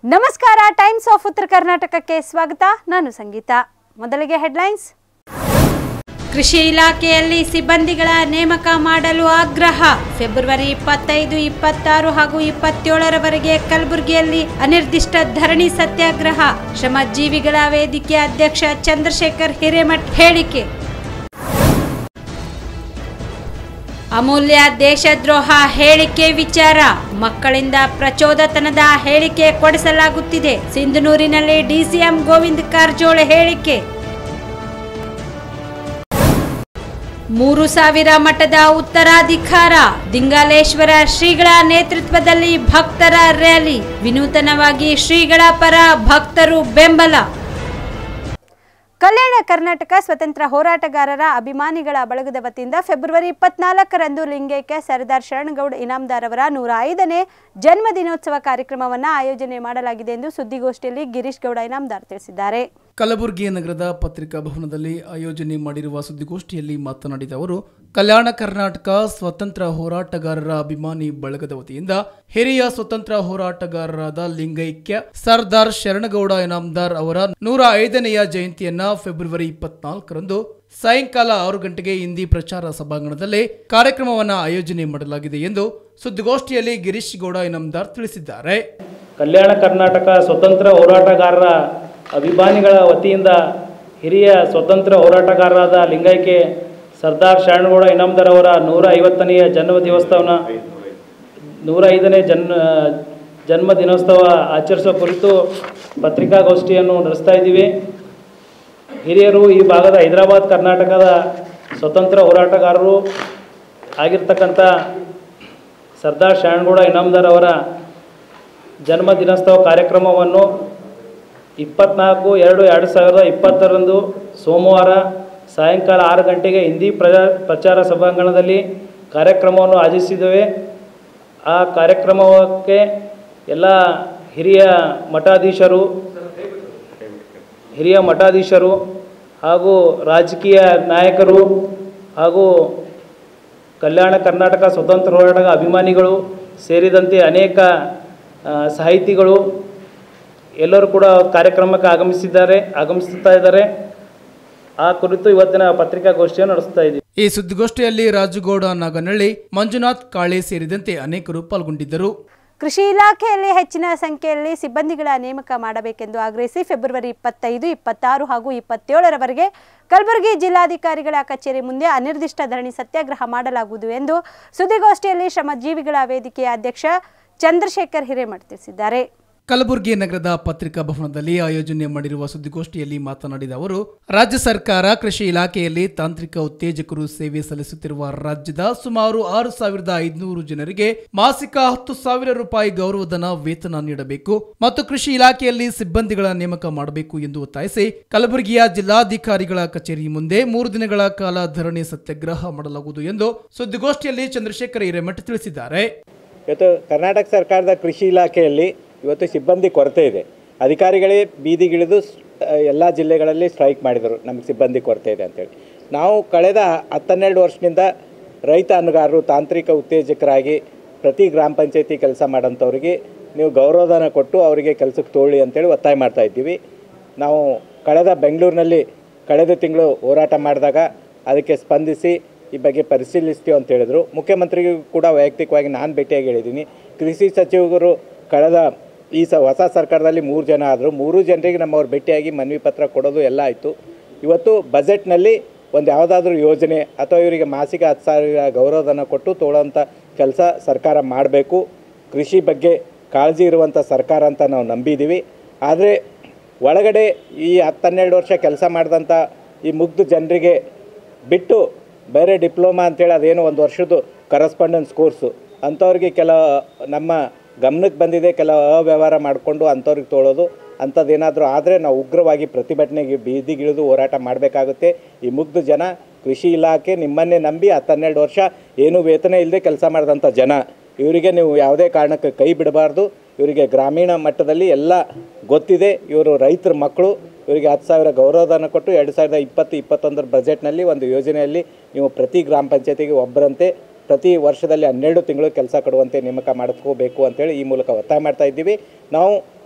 ನಮಸ್ಕಾರ times of ಉತ್ತರ ಕರ್ನಾಟಕಕ್ಕೆ ಸ್ವಾಗತ ನಾನು ಸಂಗೀತ ಮೊದಲಿಗೆ ಹೆಡ್ಲೈನ್ಸ್ ಕೃಷಿ ಇಲಾಖೆಯಲ್ಲಿ ಸಿಬ್ಬಂದಿಗಳ ನೇಮಕ ಮಾಡಲು ಆಗ್ರಹ ಫೆಬ್ರವರಿ ಇಪ್ಪತ್ತೈದು ಇಪ್ಪತ್ತಾರು ಹಾಗೂ ಇಪ್ಪತ್ತೇಳರವರೆಗೆ ಕಲಬುರಗಿಯಲ್ಲಿ ಅನಿರ್ದಿಷ್ಟ ಧರಣಿ ಸತ್ಯಾಗ್ರಹ ಶ್ರಮಜೀವಿಗಳ ವೇದಿಕೆ ಅಧ್ಯಕ್ಷ ಚಂದ್ರಶೇಖರ್ ಹಿರೇಮಠ್ ಹೇಳಿಕೆ ಅಮೂಲ್ಯ ದೇಶದ್ರೋಹ ಹೇಳಿಕೆ ವಿಚಾರ ಮಕ್ಕಳಿಂದ ಪ್ರಚೋದತನದ ಹೇಳಿಕೆ ಕೊಡಿಸಲಾಗುತ್ತಿದೆ ಸಿಂಧನೂರಿನಲ್ಲಿ ಡಿಸಿಎಂ ಗೋವಿಂದ ಕಾರಜೋಳ ಹೇಳಿಕೆ ಮೂರು ಸಾವಿರ ಮಠದ ಉತ್ತರಾಧಿಕಾರ ದಿಂಗಾಲೇಶ್ವರ ಶ್ರೀಗಳ ನೇತೃತ್ವದಲ್ಲಿ ಭಕ್ತರ ರ್ಯಾಲಿ ವಿನೂತನವಾಗಿ ಶ್ರೀಗಳ ಪರ ಭಕ್ತರು ಬೆಂಬಲ ಕಲ್ಯಾಣ ಕರ್ನಾಟಕ ಸ್ವತಂತ್ರ ಹೋರಾಟಗಾರರ ಅಭಿಮಾನಿಗಳ ಬಳಗದ ವತಿಯಿಂದ ಫೆಬ್ರವರಿ ಇಪ್ಪತ್ನಾಲ್ಕರಂದು ಲಿಂಗೈಕ್ಯ ಸರ್ದಾರ್ ಶರಣಗೌಡ ಇನಾಮದಾರ್ ಅವರ ನೂರ ಐದನೇ ಜನ್ಮ ದಿನೋತ್ಸವ ಕಾರ್ಯಕ್ರಮವನ್ನು ಆಯೋಜನೆ ಮಾಡಲಾಗಿದೆ ಎಂದು ಸುದ್ದಿಗೋಷ್ಠಿಯಲ್ಲಿ ಗಿರೀಶ್ ಗೌಡ ಇನಾಮದಾರ್ ತಿಳಿಸಿದ್ದಾರೆ ಕಲಬುರಗಿ ನಗರದ ಪತ್ರಿಕಾ ಭವನದಲ್ಲಿ ಆಯೋಜನೆ ಮಾಡಿರುವ ಸುದ್ದಿಗೋಷ್ಠಿಯಲ್ಲಿ ಮಾತನಾಡಿದ ಅವರು ಕಲ್ಯಾಣ ಕರ್ನಾಟಕ ಸ್ವತಂತ್ರ ಹೋರಾಟಗಾರರ ಅಭಿಮಾನಿ ಬಳಗದ ವತಿಯಿಂದ ಹಿರಿಯ ಸ್ವತಂತ್ರ ಹೋರಾಟಗಾರರಾದ ಲಿಂಗೈಕ್ಯ ಸರ್ದಾರ್ ಶರಣಗೌಡ ಇನಾಮದಾರ್ ಅವರ ನೂರ ಐದನೆಯ ಜಯಂತಿಯನ್ನ ಫೆಬ್ರವರಿ ಇಪ್ಪತ್ನಾಲ್ಕರಂದು ಸಾಯಂಕಾಲ ಆರು ಗಂಟೆಗೆ ಹಿಂದಿ ಪ್ರಚಾರ ಸಭಾಂಗಣದಲ್ಲಿ ಕಾರ್ಯಕ್ರಮವನ್ನು ಆಯೋಜನೆ ಮಾಡಲಾಗಿದೆ ಎಂದು ಸುದ್ದಿಗೋಷ್ಠಿಯಲ್ಲಿ ಗಿರೀಶ್ ಗೌಡ ಇನಾಮದಾರ್ ತಿಳಿಸಿದ್ದಾರೆ ಕಲ್ಯಾಣ ಕರ್ನಾಟಕ ಸ್ವತಂತ್ರ ಹೋರಾಟಗಾರರ ಅಭಿಮಾನಿಗಳ ವತಿಯಿಂದ ಹಿರಿಯ ಸ್ವತಂತ್ರ ಹೋರಾಟಗಾರರಾದ ಲಿಂಗೈಕ್ಯ ಸರ್ದಾರ್ ಶರಣಗೌಡ ಇನಾಮದಾರ್ ಅವರ ನೂರ ಐವತ್ತನೆಯ ಜನ್ಮ ದಿವಸವನ್ನು ನೂರ ಐದನೇ ಜನ್ಮ ಜನ್ಮ ದಿನೋತ್ಸವ ಆಚರಿಸುವ ಕುರಿತು ಪತ್ರಿಕಾಗೋಷ್ಠಿಯನ್ನು ನಡೆಸ್ತಾ ಇದ್ದೀವಿ ಹಿರಿಯರು ಈ ಭಾಗದ ಹೈದರಾಬಾದ್ ಕರ್ನಾಟಕದ ಸ್ವತಂತ್ರ ಹೋರಾಟಗಾರರು ಆಗಿರ್ತಕ್ಕಂಥ ಸರ್ದಾರ್ ಶರಣಗೌಡ ಇನಾಮದಾರ್ ಅವರ ಜನ್ಮ ದಿನೋತ್ಸವ ಕಾರ್ಯಕ್ರಮವನ್ನು ಇಪ್ಪತ್ನಾಲ್ಕು ಎರಡು ಎರಡು ಸಾವಿರದ ಇಪ್ಪತ್ತರಂದು ಸೋಮವಾರ ಸಾಯಂಕಾಲ ಆರು ಗಂಟೆಗೆ ಹಿಂದಿ ಪ್ರಜಾ ಪ್ರಚಾರ ಸಭಾಂಗಣದಲ್ಲಿ ಕಾರ್ಯಕ್ರಮವನ್ನು ಆಯೋಜಿಸಿದ್ದೇವೆ ಆ ಕಾರ್ಯಕ್ರಮಕ್ಕೆ ಎಲ್ಲ ಹಿರಿಯ ಮಠಾಧೀಶರು ಹಿರಿಯ ಮಠಾಧೀಶರು ಹಾಗೂ ರಾಜಕೀಯ ನಾಯಕರು ಹಾಗೂ ಕಲ್ಯಾಣ ಕರ್ನಾಟಕ ಸ್ವತಂತ್ರ ಹೋರಾಟದ ಅಭಿಮಾನಿಗಳು ಸೇರಿದಂತೆ ಅನೇಕ ಆ, ಸಾಹಿತಿಗಳು ಎಲ್ಲರೂ ಕೂಡ ಕಾರ್ಯಕ್ರಮಕ್ಕೆ ಆಗಮಿಸಿದ್ದಾರೆ ಆಗಮಿಸುತ್ತಾ ಇದ್ದಾರೆ ಆ ಕುರಿತು ಇವತ್ತಿನ ಪತ್ರಿಕಾಗೋಷ್ಠಿಯನ್ನು ನಡೆಸ್ತಾ ಇದ್ದೀವಿ ಈ ಸುದ್ದಿಗೋಷ್ಠಿಯಲ್ಲಿ ರಾಜುಗೌಡ ನಾಗನಹಳ್ಳಿ ಮಂಜುನಾಥ್ ಕಾಳೆ ಸೇರಿದಂತೆ ಅನೇಕರು ಪಾಲ್ಗೊಂಡಿದ್ದರು ಕೃಷಿ ಇಲಾಖೆಯಲ್ಲಿ ಹೆಚ್ಚಿನ ಸಂಖ್ಯೆಯಲ್ಲಿ ಸಿಬ್ಬಂದಿಗಳ ನೇಮಕ ಮಾಡಬೇಕೆಂದು ಆಗ್ರಹಿಸಿ ಫೆಬ್ರವರಿ ಇಪ್ಪತ್ತೈದು ಇಪ್ಪತ್ತಾರು ಹಾಗೂ ಇಪ್ಪತ್ತೇಳರವರೆಗೆ ಕಲಬುರಗಿ ಜಿಲ್ಲಾಧಿಕಾರಿಗಳ ಕಚೇರಿ ಮುಂದೆ ಅನಿರ್ದಿಷ್ಟ ಧರಣಿ ಸತ್ಯಾಗ್ರಹ ಮಾಡಲಾಗುವುದು ಎಂದು ಸುದ್ದಿಗೋಷ್ಠಿಯಲ್ಲಿ ಶ್ರಮಜೀವಿಗಳ ವೇದಿಕೆಯ ಅಧ್ಯಕ್ಷ ಚಂದ್ರಶೇಖರ್ ಹಿರೇಮಠ್ ತಿಳಿಸಿದ್ದಾರೆ ಕಲಬುರಗಿ ನಗರದ ಪತ್ರಿಕಾ ಭವನದಲ್ಲಿ ಆಯೋಜನೆ ಮಾಡಿರುವ ಸುದ್ದಿಗೋಷ್ಠಿಯಲ್ಲಿ ಮಾತನಾಡಿದ ಅವರು ರಾಜ್ಯ ಸರ್ಕಾರ ಕೃಷಿ ಇಲಾಖೆಯಲ್ಲಿ ತಾಂತ್ರಿಕ ಉತ್ತೇಜಕರು ಸೇವೆ ಸಲ್ಲಿಸುತ್ತಿರುವ ರಾಜ್ಯದ ಸುಮಾರು ಆರು ಸಾವಿರದ ಐದುನೂರು ಜನರಿಗೆ ಮಾಸಿಕ ಹತ್ತು ಸಾವಿರ ರೂಪಾಯಿ ಗೌರವಧನ ವೇತನ ನೀಡಬೇಕು ಮತ್ತು ಕೃಷಿ ಇಲಾಖೆಯಲ್ಲಿ ಸಿಬ್ಬಂದಿಗಳ ನೇಮಕ ಮಾಡಬೇಕು ಎಂದು ಒತ್ತಾಯಿಸಿ ಕಲಬುರಗಿಯ ಜಿಲ್ಲಾಧಿಕಾರಿಗಳ ಕಚೇರಿ ಮುಂದೆ ಮೂರು ದಿನಗಳ ಕಾಲ ಧರಣಿ ಸತ್ಯಾಗ್ರಹ ಮಾಡಲಾಗುವುದು ಎಂದು ಸುದ್ದಿಗೋಷ್ಠಿಯಲ್ಲಿ ಚಂದ್ರಶೇಖರ್ ಹಿರೇಮಠ್ ತಿಳಿಸಿದ್ದಾರೆ ಇವತ್ತು ಕರ್ನಾಟಕ ಸರ್ಕಾರದ ಕೃಷಿ ಇಲಾಖೆಯಲ್ಲಿ ಇವತ್ತು ಸಿಬ್ಬಂದಿ ಕೊರತೆ ಇದೆ ಅಧಿಕಾರಿಗಳೇ ಬೀದಿಗಿಳಿದು ಎಲ್ಲ ಜಿಲ್ಲೆಗಳಲ್ಲಿ ಸ್ಟ್ರೈಕ್ ಮಾಡಿದರು ನಮಗೆ ಸಿಬ್ಬಂದಿ ಕೊರತೆ ಇದೆ ಅಂತೇಳಿ ನಾವು ಕಳೆದ ಹತ್ತನ್ನೆರಡು ವರ್ಷದಿಂದ ರೈತ ಅನ್ನಗಾರರು ತಾಂತ್ರಿಕ ಉತ್ತೇಜಕರಾಗಿ ಪ್ರತಿ ಗ್ರಾಮ ಪಂಚಾಯತಿ ಕೆಲಸ ಮಾಡೋಂಥವ್ರಿಗೆ ನೀವು ಗೌರವಧನ ಕೊಟ್ಟು ಅವರಿಗೆ ಕೆಲಸಕ್ಕೆ ತೋಳಿ ಅಂತೇಳಿ ಒತ್ತಾಯ ಮಾಡ್ತಾ ಇದ್ದೀವಿ ನಾವು ಕಳೆದ ಬೆಂಗಳೂರಿನಲ್ಲಿ ಕಳೆದ ತಿಂಗಳು ಹೋರಾಟ ಮಾಡಿದಾಗ ಅದಕ್ಕೆ ಸ್ಪಂದಿಸಿ ಈ ಬಗ್ಗೆ ಪರಿಶೀಲಿಸ್ತೀವಿ ಅಂತ ಹೇಳಿದರು ಮುಖ್ಯಮಂತ್ರಿಗೂ ಕೂಡ ವೈಯಕ್ತಿಕವಾಗಿ ನಾನು ಭೇಟಿಯಾಗಿ ಹೇಳಿದ್ದೀನಿ ಕೃಷಿ ಸಚಿವರು ಕಳೆದ ಈ ಸ ಹೊಸ ಸರ್ಕಾರದಲ್ಲಿ ಮೂರು ಜನ ಆದರು ಮೂರು ಜನರಿಗೆ ನಮ್ಮವ್ರು ಭೇಟಿಯಾಗಿ ಮನವಿ ಪತ್ರ ಕೊಡೋದು ಎಲ್ಲ ಆಯಿತು ಇವತ್ತು ಬಜೆಟ್ನಲ್ಲಿ ಒಂದು ಯಾವುದಾದ್ರೂ ಯೋಜನೆ ಅಥವಾ ಇವರಿಗೆ ಮಾಸಿಕ ಹತ್ತು ಸಾವಿರ ಗೌರವಧನ ಕೊಟ್ಟು ತೊಗೊಳ್ಳೋಂಥ ಕೆಲಸ ಸರ್ಕಾರ ಮಾಡಬೇಕು ಕೃಷಿ ಬಗ್ಗೆ ಕಾಳಜಿ ಇರುವಂಥ ಸರ್ಕಾರ ಅಂತ ನಾವು ನಂಬಿದ್ದೀವಿ ಆದರೆ ಒಳಗಡೆ ಈ ಹತ್ತನ್ನೆರಡು ವರ್ಷ ಕೆಲಸ ಮಾಡಿದಂಥ ಈ ಮುಗ್ಧ ಜನರಿಗೆ ಬಿಟ್ಟು ಬೇರೆ ಡಿಪ್ಲೊಮಾ ಅಂತೇಳಿ ಅದೇನೋ ಒಂದು ವರ್ಷದ್ದು ಕರಸ್ಪಾಂಡೆನ್ಸ್ ಕೋರ್ಸು ಅಂಥವ್ರಿಗೆ ಕೆಲ ನಮ್ಮ ಗಮನಕ್ಕೆ ಬಂದಿದೆ ಕೆಲ ಅವ್ಯವಹಾರ ಮಾಡಿಕೊಂಡು ಅಂಥವ್ರಿಗೆ ತೊಗೊಳೋದು ಅಂಥದ್ದೇನಾದರೂ ಆದರೆ ನಾವು ಉಗ್ರವಾಗಿ ಪ್ರತಿಭಟನೆಗೆ ಬೀದಿಗಿಳಿದು ಹೋರಾಟ ಮಾಡಬೇಕಾಗುತ್ತೆ ಈ ಮುಗ್ಧ ಜನ ಕೃಷಿ ಇಲಾಖೆ ನಿಮ್ಮನ್ನೇ ನಂಬಿ ಹತ್ತನ್ನೆರಡು ವರ್ಷ ಏನೂ ವೇತನ ಇಲ್ಲದೆ ಕೆಲಸ ಮಾಡಿದಂಥ ಜನ ಇವರಿಗೆ ನೀವು ಯಾವುದೇ ಕಾರಣಕ್ಕೆ ಕೈ ಬಿಡಬಾರ್ದು ಇವರಿಗೆ ಗ್ರಾಮೀಣ ಮಟ್ಟದಲ್ಲಿ ಎಲ್ಲ ಗೊತ್ತಿದೆ ಇವರು ರೈತರ ಮಕ್ಕಳು ಇವರಿಗೆ ಹತ್ತು ಸಾವಿರ ಗೌರವಧನ ಕೊಟ್ಟು ಎರಡು ಸಾವಿರದ ಇಪ್ಪತ್ತು ಇಪ್ಪತ್ತೊಂದರ ಬಜೆಟ್ನಲ್ಲಿ ಒಂದು ಯೋಜನೆಯಲ್ಲಿ ನೀವು ಪ್ರತಿ ಗ್ರಾಮ ಪಂಚಾಯತಿಗೆ ಒಬ್ಬರಂತೆ ಪ್ರತಿ ವರ್ಷದಲ್ಲಿ ಹನ್ನೆರಡು ತಿಂಗಳು ಕೆಲಸ ಕೊಡುವಂತೆ ನೇಮಕ ಮಾಡಿಸ್ಕೋಬೇಕು ಅಂತೇಳಿ ಈ ಮೂಲಕ ಒತ್ತಾಯ ಮಾಡ್ತಾ ಇದ್ದೀವಿ ನಾವು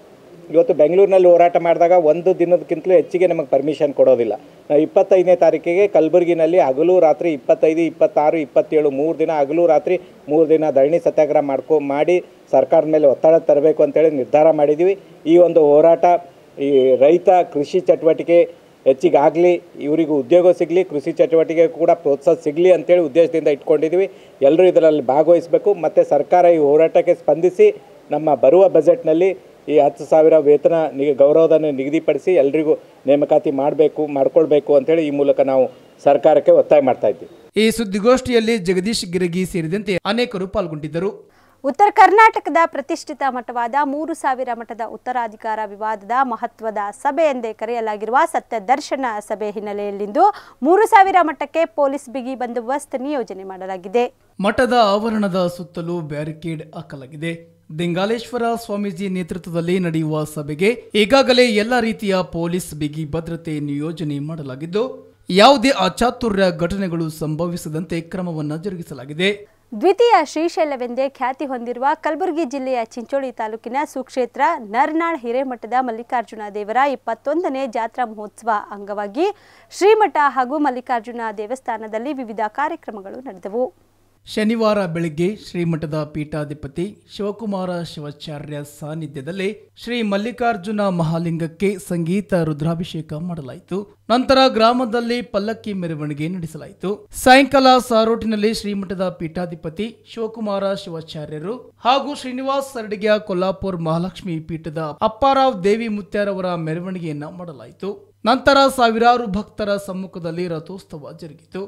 ಇವತ್ತು ಬೆಂಗಳೂರಿನಲ್ಲಿ ಹೋರಾಟ ಮಾಡಿದಾಗ ಒಂದು ದಿನದಕ್ಕಿಂತಲೂ ಹೆಚ್ಚಿಗೆ ನಮಗೆ ಪರ್ಮಿಷನ್ ಕೊಡೋದಿಲ್ಲ ನಾವು ಇಪ್ಪತ್ತೈದನೇ ತಾರೀಕಿಗೆ ಕಲಬುರಗಿನಲ್ಲಿ ಹಗಲು ರಾತ್ರಿ ಇಪ್ಪತ್ತೈದು ಇಪ್ಪತ್ತಾರು ಇಪ್ಪತ್ತೇಳು ಮೂರು ದಿನ ಹಗಲು ರಾತ್ರಿ ಮೂರು ದಿನ ಧರಣಿ ಸತ್ಯಾಗ್ರಹ ಮಾಡ್ಕೊ ಮಾಡಿ ಸರ್ಕಾರದ ಮೇಲೆ ಒತ್ತಡ ತರಬೇಕು ಅಂತೇಳಿ ನಿರ್ಧಾರ ಮಾಡಿದ್ದೀವಿ ಈ ಒಂದು ಹೋರಾಟ ಈ ರೈತ ಕೃಷಿ ಚಟುವಟಿಕೆ ಹೆಚ್ಚಿಗೆ ಆಗಲಿ ಇವರಿಗೂ ಉದ್ಯೋಗ ಸಿಗಲಿ ಕೃಷಿ ಚಟುವಟಿಕೆ ಕೂಡ ಪ್ರೋತ್ಸಾಹ ಸಿಗಲಿ ಅಂತೇಳಿ ಉದ್ದೇಶದಿಂದ ಇಟ್ಕೊಂಡಿದ್ದೀವಿ ಎಲ್ಲರೂ ಇದರಲ್ಲಿ ಭಾಗವಹಿಸಬೇಕು ಮತ್ತು ಸರ್ಕಾರ ಈ ಹೋರಾಟಕ್ಕೆ ಸ್ಪಂದಿಸಿ ನಮ್ಮ ಬರುವ ಬಜೆಟ್ನಲ್ಲಿ ಈ ಹತ್ತು ಸಾವಿರ ವೇತನ ನಿ ಗೌರವಧನ ನಿಗದಿಪಡಿಸಿ ಎಲ್ರಿಗೂ ನೇಮಕಾತಿ ಮಾಡಬೇಕು ಮಾಡ್ಕೊಳ್ಬೇಕು ಅಂತೇಳಿ ಈ ಮೂಲಕ ನಾವು ಸರ್ಕಾರಕ್ಕೆ ಒತ್ತಾಯ ಮಾಡ್ತಾ ಇದ್ದೀವಿ ಈ ಸುದ್ದಿಗೋಷ್ಠಿಯಲ್ಲಿ ಜಗದೀಶ್ ಗಿರಗಿ ಸೇರಿದಂತೆ ಅನೇಕರು ಪಾಲ್ಗೊಂಡಿದ್ದರು ಉತ್ತರ ಕರ್ನಾಟಕದ ಪ್ರತಿಷ್ಠಿತ ಮಠವಾದ ಮೂರು ಸಾವಿರ ಮಠದ ಉತ್ತರಾಧಿಕಾರ ವಿವಾದದ ಮಹತ್ವದ ಸಭೆ ಎಂದೇ ಕರೆಯಲಾಗಿರುವ ಸತ್ಯ ದರ್ಶನ ಸಭೆ ಹಿನ್ನೆಲೆಯಲ್ಲಿಂದು ಮೂರು ಸಾವಿರ ಮಠಕ್ಕೆ ಪೊಲೀಸ್ ಬಿಗಿ ಬಂದೋಬಸ್ತ್ ನಿಯೋಜನೆ ಮಾಡಲಾಗಿದೆ ಮಠದ ಆವರಣದ ಸುತ್ತಲೂ ಬ್ಯಾರಿಕೇಡ್ ಹಾಕಲಾಗಿದೆ ದಿಂಗಾಲೇಶ್ವರ ಸ್ವಾಮೀಜಿ ನೇತೃತ್ವದಲ್ಲಿ ನಡೆಯುವ ಸಭೆಗೆ ಈಗಾಗಲೇ ಎಲ್ಲ ರೀತಿಯ ಪೊಲೀಸ್ ಬಿಗಿ ಭದ್ರತೆ ನಿಯೋಜನೆ ಮಾಡಲಾಗಿದ್ದು ಯಾವುದೇ ಅಚಾತುರ್ಯ ಘಟನೆಗಳು ಸಂಭವಿಸದಂತೆ ಕ್ರಮವನ್ನು ಜರುಗಿಸಲಾಗಿದೆ ದ್ವಿತೀಯ ಶ್ರೀಶೈಲವೆಂದೇ ಖ್ಯಾತಿ ಹೊಂದಿರುವ ಕಲಬುರಗಿ ಜಿಲ್ಲೆಯ ಚಿಂಚೋಳಿ ತಾಲೂಕಿನ ಸುಕ್ಷೇತ್ರ ನರ್ನಾಳ್ ಹಿರೇಮಠದ ಮಲ್ಲಿಕಾರ್ಜುನ ದೇವರ ಇಪ್ಪತ್ತೊಂದನೇ ಜಾತ್ರಾ ಮಹೋತ್ಸವ ಅಂಗವಾಗಿ ಶ್ರೀಮಠ ಹಾಗೂ ಮಲ್ಲಿಕಾರ್ಜುನ ದೇವಸ್ಥಾನದಲ್ಲಿ ವಿವಿಧ ಕಾರ್ಯಕ್ರಮಗಳು ನಡೆದವು ಶನಿವಾರ ಬೆಳಿಗ್ಗೆ ಶ್ರೀಮಠದ ಪೀಠಾಧಿಪತಿ ಶಿವಕುಮಾರ ಶಿವಾಚಾರ್ಯ ಸಾನ್ನಿಧ್ಯದಲ್ಲಿ ಶ್ರೀ ಮಲ್ಲಿಕಾರ್ಜುನ ಮಹಾಲಿಂಗಕ್ಕೆ ಸಂಗೀತ ರುದ್ರಾಭಿಷೇಕ ಮಾಡಲಾಯಿತು ನಂತರ ಗ್ರಾಮದಲ್ಲಿ ಪಲ್ಲಕ್ಕಿ ಮೆರವಣಿಗೆ ನಡೆಸಲಾಯಿತು ಸಾಯಂಕಾಲ ಸಾರೋಟಿನಲ್ಲಿ ಶ್ರೀಮಠದ ಪೀಠಾಧಿಪತಿ ಶಿವಕುಮಾರ ಶಿವಾಚಾರ್ಯರು ಹಾಗೂ ಶ್ರೀನಿವಾಸ್ ಸರ್ಡಿಗೆಯ ಕೊಲ್ಲಾಪುರ್ ಮಹಾಲಕ್ಷ್ಮಿ ಪೀಠದ ಅಪ್ಪಾರಾವ್ ದೇವಿ ಮುತ್ಯಾರವರ ಮೆರವಣಿಗೆಯನ್ನ ಮಾಡಲಾಯಿತು ನಂತರ ಸಾವಿರಾರು ಭಕ್ತರ ಸಮ್ಮುಖದಲ್ಲಿ ರಥೋತ್ಸವ ಜರುಗಿತು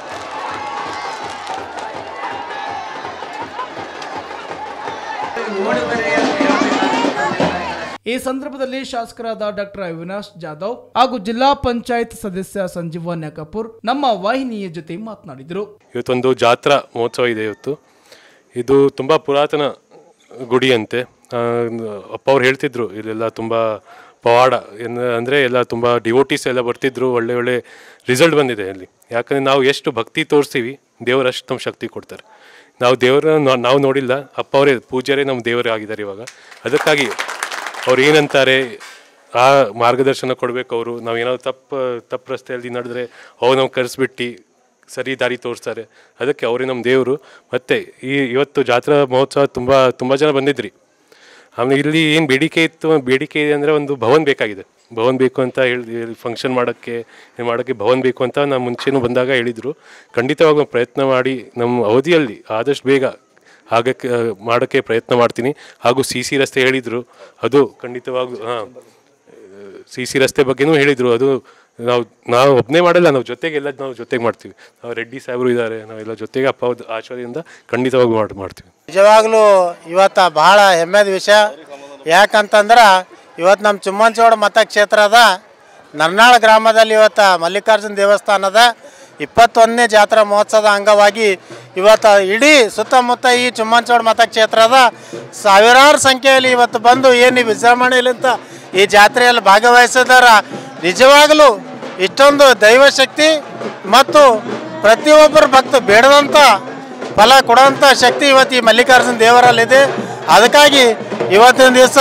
ಈ ಸಂದರ್ಭದಲ್ಲಿ ಶಾಸಕರಾದ ಡಾಕ್ಟರ್ ಅವಿನಾಶ್ ಜಾಧವ್ ಹಾಗೂ ಜಿಲ್ಲಾ ಪಂಚಾಯತ್ ಸದಸ್ಯ ಸಂಜೀವ ನ್ಯಾಕಪುರ್ ನಮ್ಮ ವಾಹಿನಿಯ ಜೊತೆ ಮಾತನಾಡಿದರು ಇವತ್ತೊಂದು ಜಾತ್ರಾ ಮಹೋತ್ಸವ ಇದೆ ಇವತ್ತು ಇದು ತುಂಬ ಪುರಾತನ ಗುಡಿ ಅಂತೆ ಆ, ಅಪ್ಪ ಅವ್ರು ಹೇಳ್ತಿದ್ರು ಇಲ್ಲೆಲ್ಲ ತುಂಬ ಪವಾಡ ಏನ- ಅಂದರೆ ಎಲ್ಲ ತುಂಬ ಡಿವೋಟೀಸ್ ಎಲ್ಲ ಬರ್ತಿದ್ರು ಒಳ್ಳೆ ಒಳ್ಳೆ ರಿಸಲ್ಟ್ ಬಂದಿದೆ ಅಲ್ಲಿ ಯಾಕಂದರೆ ನಾವು ಎಷ್ಟು ಭಕ್ತಿ ತೋರಿಸ್ತೀವಿ ದೇವರು ಅಷ್ಟು ನಮ್ಮ ಶಕ್ತಿ ಕೊಡ್ತಾರೆ ನಾವು ದೇವರನ್ನ ನಾವು ನೋಡಿಲ್ಲ ಅಪ್ಪ ಅವರೇ ಪೂಜಾರೇ ನಮ್ಮ ದೇವರೇ ಆಗಿದ್ದಾರೆ ಇವಾಗ ಅದಕ್ಕಾಗಿ ಅವ್ರು ಏನಂತಾರೆ ಆ ಮಾರ್ಗದರ್ಶನ ಕೊಡಬೇಕು ಅವರು ನಾವು ಏನಾದ್ರು ತಪ್ಪು ತಪ್ಪು ರಸ್ತೆಯಲ್ಲಿ ನಡೆದ್ರೆ ಅವ್ರು ನಾವು ಕರೆಸ್ಬಿಟ್ಟು ಸರಿ ದಾರಿ ತೋರಿಸ್ತಾರೆ ಅದಕ್ಕೆ ಅವರೇ ನಮ್ಮ ದೇವರು ಮತ್ತು ಈ ಇವತ್ತು ಜಾತ್ರಾ ಮಹೋತ್ಸವ ತುಂಬ ತುಂಬ ಜನ ಬಂದಿದ್ರಿ ಆಮೇಲೆ ಇಲ್ಲಿ ಏನು ಬೇಡಿಕೆ ಇತ್ತು ಬೇಡಿಕೆ ಇದೆ ಅಂದರೆ ಒಂದು ಭವನ್ ಬೇಕಾಗಿದೆ ಭವನ್ ಬೇಕು ಅಂತ ಹೇಳಿ ಫಂಕ್ಷನ್ ಮಾಡೋಕ್ಕೆ ಏನ್ ಮಾಡೋಕ್ಕೆ ಭವನ್ ಬೇಕು ಅಂತ ನಾನು ಮುಂಚೆನೂ ಬಂದಾಗ ಹೇಳಿದರು ಖಂಡಿತವಾಗಿ ನಾವು ಪ್ರಯತ್ನ ಮಾಡಿ ನಮ್ಮ ಅವಧಿಯಲ್ಲಿ ಆದಷ್ಟು ಬೇಗ ಆಗಕ್ಕೆ ಮಾಡೋಕ್ಕೆ ಪ್ರಯತ್ನ ಮಾಡ್ತೀನಿ ಹಾಗೂ ಸಿ ಸಿ ರಸ್ತೆ ಹೇಳಿದರು ಅದು ಖಂಡಿತವಾಗ್ಲೂ ಹಾಂ ಸಿ ಸಿ ರಸ್ತೆ ಬಗ್ಗೆನೂ ಹೇಳಿದರು ಅದು ನಾವು ನಾವು ಒಬ್ಬನೇ ಮಾಡಲ್ಲ ನಾವು ಜೊತೆಗೆ ಎಲ್ಲ ನಾವು ಜೊತೆಗೆ ಮಾಡ್ತೀವಿ ನಾವು ರೆಡ್ಡಿ ಸಾಹೇಬರು ಇದ್ದಾರೆ ನಾವೆಲ್ಲ ಜೊತೆಗೆ ಅಪ್ಪ ಅವ್ರ ಆಶ್ರಯದಿಂದ ಖಂಡಿತವಾಗಿ ಮಾಡಿ ಮಾಡ್ತೀವಿ ನಿಜವಾಗ್ಲೂ ಇವತ್ತು ಭಾಳ ಹೆಮ್ಮೆದ ವಿಷಯ ಯಾಕಂತಂದ್ರೆ ಇವತ್ತು ನಮ್ಮ ಚುಮ್ಮಂಚೋಡ ಮತಕ್ಷೇತ್ರದ ನರ್ನಾಳ ಗ್ರಾಮದಲ್ಲಿ ಇವತ್ತು ಮಲ್ಲಿಕಾರ್ಜುನ ದೇವಸ್ಥಾನದ ಇಪ್ಪತ್ತೊಂದನೇ ಜಾತ್ರಾ ಮಹೋತ್ಸವದ ಅಂಗವಾಗಿ ಇವತ್ತು ಇಡೀ ಸುತ್ತಮುತ್ತ ಈ ಚುಮ್ಮಂಚೋಡ ಮತಕ್ಷೇತ್ರದ ಸಾವಿರಾರು ಸಂಖ್ಯೆಯಲ್ಲಿ ಇವತ್ತು ಬಂದು ಏನು ಈ ವಿಜೃಂಭಣೆಯಲ್ಲಿಂದ ಈ ಜಾತ್ರೆಯಲ್ಲಿ ಭಾಗವಹಿಸಿದಾರ ನಿಜವಾಗಲೂ ಇಷ್ಟೊಂದು ದೈವಶಕ್ತಿ ಮತ್ತು ಪ್ರತಿಯೊಬ್ಬರು ಭಕ್ತ ಬೇಡದಂಥ ಫಲ ಕೊಡುವಂಥ ಶಕ್ತಿ ಇವತ್ತು ಈ ಮಲ್ಲಿಕಾರ್ಜುನ ದೇವರಲ್ಲಿದೆ ಅದಕ್ಕಾಗಿ ಇವತ್ತಿನ ದಿವಸ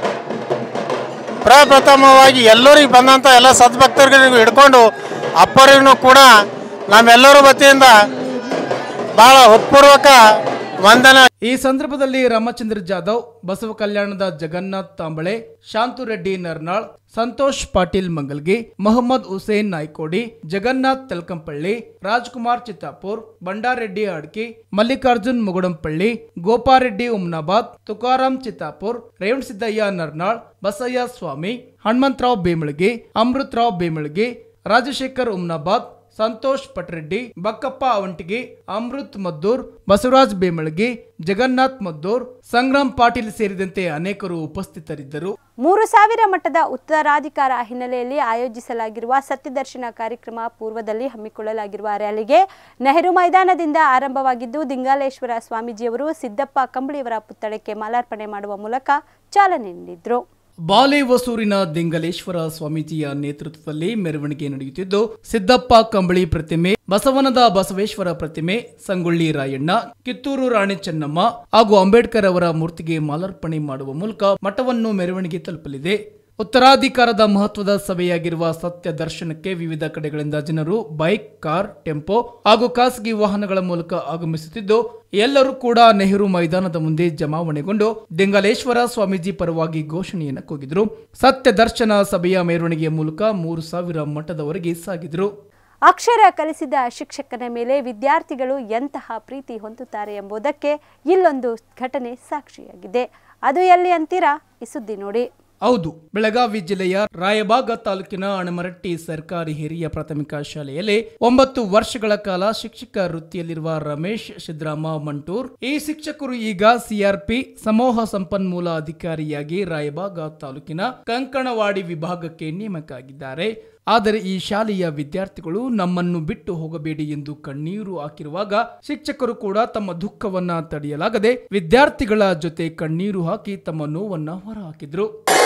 ಪ್ರಪ್ರಥಮವಾಗಿ ಎಲ್ಲರಿಗೆ ಬಂದಂಥ ಎಲ್ಲ ಸದ್ಭಕ್ತರಿಗೂ ಹಿಡ್ಕೊಂಡು ಅಪ್ಪರಿಗೂ ಕೂಡ ನಮ್ಮೆಲ್ಲರ ವತಿಯಿಂದ ಭಾಳ ಹೃತ್ಪೂರ್ವಕ ವಂದನೆ ಈ ಸಂದರ್ಭದಲ್ಲಿ ರಾಮಚಂದ್ರ ಜಾಧವ್ ಬಸವ ಕಲ್ಯಾಣದ ಜಗನ್ನಾಥ್ ತಾಂಬಳೆ ಶಾಂತು ರೆಡ್ಡಿ ನರ್ನಾಳ್ ಸಂತೋಷ್ ಪಾಟೀಲ್ ಮಂಗಲ್ಗಿ ಮೊಹಮ್ಮದ್ ಹುಸೇನ್ ನಾಯ್ಕೋಡಿ ಜಗನ್ನಾಥ್ ತೆಲ್ಕಂಪಳ್ಳಿ ರಾಜ್ಕುಮಾರ್ ಚಿತ್ತಾಪುರ್ ಬಂಡಾರೆಡ್ಡಿ ಅಡ್ಕಿ ಮಲ್ಲಿಕಾರ್ಜುನ್ ಮುಗುಡಂಪಳ್ಳಿ ಗೋಪಾರೆಡ್ಡಿ ಉಮ್ನಾಬಾದ್ ತುಕಾರಾಮ್ ಚಿತ್ತಾಪುರ್ ರೇವಣಸಿದ್ದಯ್ಯ ನರ್ನಾಳ್ ಬಸಯ್ಯ ಸ್ವಾಮಿ ಹನುಮಂತರಾವ್ ಬೇಮಳಗಿ ಅಮೃತರಾವ್ ಬೇಮಳಗಿ ರಾಜಶೇಖರ್ ಉಮ್ನಾಬಾದ್ ಸಂತೋಷ್ ಪಟ್ರೆಡ್ಡಿ ಬಕ್ಕಪ್ಪ ಅವಂಟಿಗಿ ಅಮೃತ್ ಮದ್ದೂರ್ ಬಸವರಾಜ್ ಬೇಮಳಗಿ ಜಗನ್ನಾಥ್ ಮದ್ದೂರ್ ಸಂಗ್ರಾಮ್ ಪಾಟೀಲ್ ಸೇರಿದಂತೆ ಅನೇಕರು ಉಪಸ್ಥಿತರಿದ್ದರು ಮೂರು ಸಾವಿರ ಮಟ್ಟದ ಉತ್ತರಾಧಿಕಾರ ಹಿನ್ನೆಲೆಯಲ್ಲಿ ಆಯೋಜಿಸಲಾಗಿರುವ ಸತ್ಯದರ್ಶನ ಕಾರ್ಯಕ್ರಮ ಪೂರ್ವದಲ್ಲಿ ಹಮ್ಮಿಕೊಳ್ಳಲಾಗಿರುವ ರ್ಯಾಲಿಗೆ ನೆಹರು ಮೈದಾನದಿಂದ ಆರಂಭವಾಗಿದ್ದು ದಿಂಗಾಲೇಶ್ವರ ಸ್ವಾಮೀಜಿಯವರು ಸಿದ್ದಪ್ಪ ಕಂಬಳಿಯವರ ಪುತ್ಥಳಕ್ಕೆ ಮಾಲಾರ್ಪಣೆ ಮಾಡುವ ಮೂಲಕ ಚಾಲನೆ ನೀಡಿದ್ರು ಬಾಲೆ ಹೊಸೂರಿನ ದಿಂಗಲೇಶ್ವರ ಸ್ವಾಮೀಜಿಯ ನೇತೃತ್ವದಲ್ಲಿ ಮೆರವಣಿಗೆ ನಡೆಯುತ್ತಿದ್ದು ಸಿದ್ದಪ್ಪ ಕಂಬಳಿ ಪ್ರತಿಮೆ ಬಸವನದ ಬಸವೇಶ್ವರ ಪ್ರತಿಮೆ ಸಂಗೊಳ್ಳಿ ರಾಯಣ್ಣ ಕಿತ್ತೂರು ರಾಣಿ ಚೆನ್ನಮ್ಮ ಹಾಗೂ ಅಂಬೇಡ್ಕರ್ ಅವರ ಮೂರ್ತಿಗೆ ಮಾಲಾರ್ಪಣೆ ಮಾಡುವ ಮೂಲಕ ಮಠವನ್ನು ಮೆರವಣಿಗೆ ತಲುಪಲಿದೆ ಉತ್ತರಾಧಿಕಾರದ ಮಹತ್ವದ ಸಭೆಯಾಗಿರುವ ಸತ್ಯ ದರ್ಶನಕ್ಕೆ ವಿವಿಧ ಕಡೆಗಳಿಂದ ಜನರು ಬೈಕ್ ಕಾರ್ ಟೆಂಪೋ ಹಾಗೂ ಖಾಸಗಿ ವಾಹನಗಳ ಮೂಲಕ ಆಗಮಿಸುತ್ತಿದ್ದು ಎಲ್ಲರೂ ಕೂಡ ನೆಹರು ಮೈದಾನದ ಮುಂದೆ ಜಮಾವಣೆಗೊಂಡು ದಿಂಗಲೇಶ್ವರ ಸ್ವಾಮೀಜಿ ಪರವಾಗಿ ಘೋಷಣೆಯನ್ನು ಕೂಗಿದ್ರು ಸತ್ಯ ದರ್ಶನ ಸಭೆಯ ಮೆರವಣಿಗೆಯ ಮೂಲಕ ಮೂರು ಸಾವಿರ ಮಠದವರೆಗೆ ಸಾಗಿದ್ರು ಅಕ್ಷರ ಕಲಿಸಿದ ಶಿಕ್ಷಕನ ಮೇಲೆ ವಿದ್ಯಾರ್ಥಿಗಳು ಎಂತಹ ಪ್ರೀತಿ ಹೊಂದುತ್ತಾರೆ ಎಂಬುದಕ್ಕೆ ಇಲ್ಲೊಂದು ಘಟನೆ ಸಾಕ್ಷಿಯಾಗಿದೆ ಅದು ಎಲ್ಲಿ ಅಂತೀರಾ ಈ ಸುದ್ದಿ ನೋಡಿ ಹೌದು ಬೆಳಗಾವಿ ಜಿಲ್ಲೆಯ ರಾಯಬಾಗ ತಾಲೂಕಿನ ಅಣಮರಟ್ಟಿ ಸರ್ಕಾರಿ ಹಿರಿಯ ಪ್ರಾಥಮಿಕ ಶಾಲೆಯಲ್ಲಿ ಒಂಬತ್ತು ವರ್ಷಗಳ ಕಾಲ ಶಿಕ್ಷಕ ವೃತ್ತಿಯಲ್ಲಿರುವ ರಮೇಶ್ ಸಿದ್ದರಾಮ ಮಂಟೂರ್ ಈ ಶಿಕ್ಷಕರು ಈಗ ಸಿಆರ್ಪಿ ಸಮೂಹ ಸಂಪನ್ಮೂಲ ಅಧಿಕಾರಿಯಾಗಿ ರಾಯಬಾಗ ತಾಲೂಕಿನ ಕಂಕಣವಾಡಿ ವಿಭಾಗಕ್ಕೆ ನೇಮಕ ಆಗಿದ್ದಾರೆ ಆದರೆ ಈ ಶಾಲೆಯ ವಿದ್ಯಾರ್ಥಿಗಳು ನಮ್ಮನ್ನು ಬಿಟ್ಟು ಹೋಗಬೇಡಿ ಎಂದು ಕಣ್ಣೀರು ಹಾಕಿರುವಾಗ ಶಿಕ್ಷಕರು ಕೂಡ ತಮ್ಮ ದುಃಖವನ್ನ ತಡೆಯಲಾಗದೆ ವಿದ್ಯಾರ್ಥಿಗಳ ಜೊತೆ ಕಣ್ಣೀರು ಹಾಕಿ ತಮ್ಮ ನೋವನ್ನ ಹೊರಹಾಕಿದ್ರು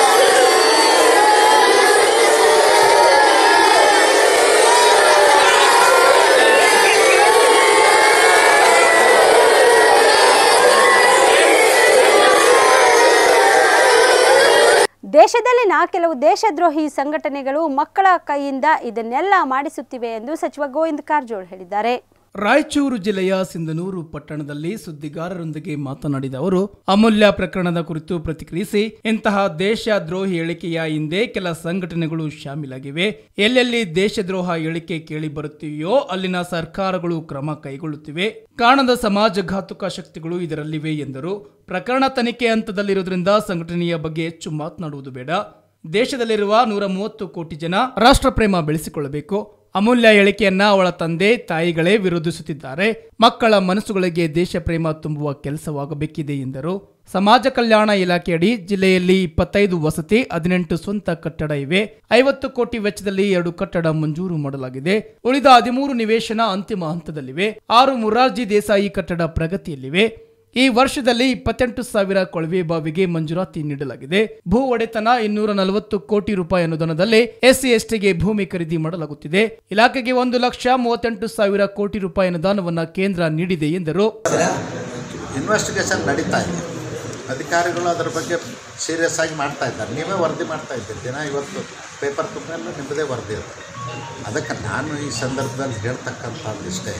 ದೇಶದಲ್ಲಿನ ಕೆಲವು ದೇಶದ್ರೋಹಿ ಸಂಘಟನೆಗಳು ಮಕ್ಕಳ ಕೈಯಿಂದ ಇದನ್ನೆಲ್ಲ ಮಾಡಿಸುತ್ತಿವೆ ಎಂದು ಸಚಿವ ಗೋವಿಂದ ಕಾರಜೋಳ ಹೇಳಿದ್ದಾರೆ ರಾಯಚೂರು ಜಿಲ್ಲೆಯ ಸಿಂಧನೂರು ಪಟ್ಟಣದಲ್ಲಿ ಸುದ್ದಿಗಾರರೊಂದಿಗೆ ಮಾತನಾಡಿದ ಅವರು ಅಮೂಲ್ಯ ಪ್ರಕರಣದ ಕುರಿತು ಪ್ರತಿಕ್ರಿಯಿಸಿ ಇಂತಹ ದೇಶದ್ರೋಹಿ ಹೇಳಿಕೆಯ ಹಿಂದೆ ಕೆಲ ಸಂಘಟನೆಗಳು ಶಾಮೀಲಾಗಿವೆ ಎಲ್ಲೆಲ್ಲಿ ದೇಶದ್ರೋಹ ಹೇಳಿಕೆ ಕೇಳಿ ಬರುತ್ತಿವೆಯೋ ಅಲ್ಲಿನ ಸರ್ಕಾರಗಳು ಕ್ರಮ ಕೈಗೊಳ್ಳುತ್ತಿವೆ ಕಾಣದ ಸಮಾಜಘಾತುಕ ಶಕ್ತಿಗಳು ಇದರಲ್ಲಿವೆ ಎಂದರು ಪ್ರಕರಣ ತನಿಖೆ ಹಂತದಲ್ಲಿರುವುದರಿಂದ ಸಂಘಟನೆಯ ಬಗ್ಗೆ ಹೆಚ್ಚು ಮಾತನಾಡುವುದು ಬೇಡ ದೇಶದಲ್ಲಿರುವ ನೂರ ಮೂವತ್ತು ಕೋಟಿ ಜನ ರಾಷ್ಟ್ರಪ್ರೇಮ ಬೆಳೆಸಿಕೊಳ್ಳಬೇಕು ಅಮೂಲ್ಯ ಹೇಳಿಕೆಯನ್ನ ಅವಳ ತಂದೆ ತಾಯಿಗಳೇ ವಿರೋಧಿಸುತ್ತಿದ್ದಾರೆ ಮಕ್ಕಳ ಮನಸ್ಸುಗಳಿಗೆ ದೇಶ ಪ್ರೇಮ ತುಂಬುವ ಕೆಲಸವಾಗಬೇಕಿದೆ ಎಂದರು ಸಮಾಜ ಕಲ್ಯಾಣ ಇಲಾಖೆಯಡಿ ಜಿಲ್ಲೆಯಲ್ಲಿ ಇಪ್ಪತ್ತೈದು ವಸತಿ ಹದಿನೆಂಟು ಸ್ವಂತ ಕಟ್ಟಡ ಇವೆ ಐವತ್ತು ಕೋಟಿ ವೆಚ್ಚದಲ್ಲಿ ಎರಡು ಕಟ್ಟಡ ಮಂಜೂರು ಮಾಡಲಾಗಿದೆ ಉಳಿದ ಹದಿಮೂರು ನಿವೇಶನ ಅಂತಿಮ ಹಂತದಲ್ಲಿವೆ ಆರು ಮುರಾರ್ಜಿ ದೇಸಾಯಿ ಕಟ್ಟಡ ಪ್ರಗತಿಯಲ್ಲಿವೆ ಈ ವರ್ಷದಲ್ಲಿ ಇಪ್ಪತ್ತೆಂಟು ಸಾವಿರ ಕೊಳವೆ ಬಾವಿಗೆ ಮಂಜೂರಾತಿ ನೀಡಲಾಗಿದೆ ಭೂ ಒಡೆತನ ಇನ್ನೂರ ನಲವತ್ತು ಕೋಟಿ ರೂಪಾಯಿ ಅನುದಾನದಲ್ಲಿ ಎಸ್ಸಿ ಎಸ್ಟಿಗೆ ಭೂಮಿ ಖರೀದಿ ಮಾಡಲಾಗುತ್ತಿದೆ ಇಲಾಖೆಗೆ ಒಂದು ಲಕ್ಷ ಮೂವತ್ತೆಂಟು ಸಾವಿರ ಕೋಟಿ ರೂಪಾಯಿ ಅನುದಾನವನ್ನ ಕೇಂದ್ರ ನೀಡಿದೆ ಎಂದರು ಇನ್ವೆಸ್ಟಿಗೇಷನ್ ನಡೀತಾ ಇದೆ ಅಧಿಕಾರಿಗಳು ಅದರ ಬಗ್ಗೆ ಸೀರಿಯಸ್ ಆಗಿ ಮಾಡ್ತಾ ಇದ್ದಾರೆ ನೀವೇ ವರದಿ ಮಾಡ್ತಾ ಇದ್ದೀರಿ ದಿನ ಇವತ್ತು ಪೇಪರ್ ತುಂಬೆಲ್ಲ ನಿಮ್ಮದೇ ವರದಿ ಇರುತ್ತೆ ಅದಕ್ಕೆ ನಾನು ಈ ಸಂದರ್ಭದಲ್ಲಿ ಹೇಳ್ತಕ್ಕಂಥದ್ದಿಷ್ಟೇ